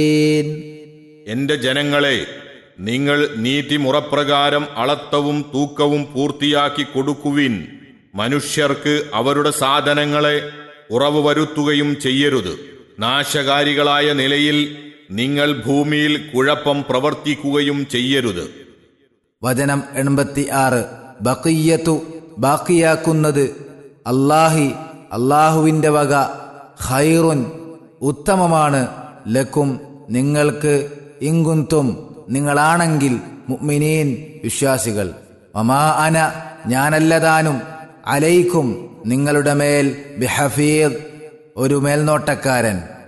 എന്റെ ജനങ്ങളെ നിങ്ങൾ നീതിമുറപ്രകാരം അളത്തവും തൂക്കവും പൂർത്തിയാക്കി കൊടുക്കുവിൻ മനുഷ്യർക്ക് അവരുടെ സാധനങ്ങളെ ഉറവ് വരുത്തുകയും ചെയ്യരുത് നാശകാരികളായ നിലയിൽ നിങ്ങൾ ഭൂമിയിൽ കുഴപ്പം പ്രവർത്തിക്കുകയും ചെയ്യരുത് വചനം എൺപത്തി ആറ് ബക്കിയത്തു ബാക്കിയാക്കുന്നത് അല്ലാഹി അള്ളാഹുവിൻ്റെ വക ഖൈറുൻ ഉത്തമമാണ് ലക്കും നിങ്ങൾക്ക് ഇങ്കുന്തും നിങ്ങളാണെങ്കിൽ മുഅ്മിനീൻ വിശ്വാസികൾ വമാ അന ഞാനല്ലതാനും അലൈക്കും നിങ്ങളുടെ മേൽ ബിഹഫീദ് ഒരു മേൽനോട്ടക്കാരൻ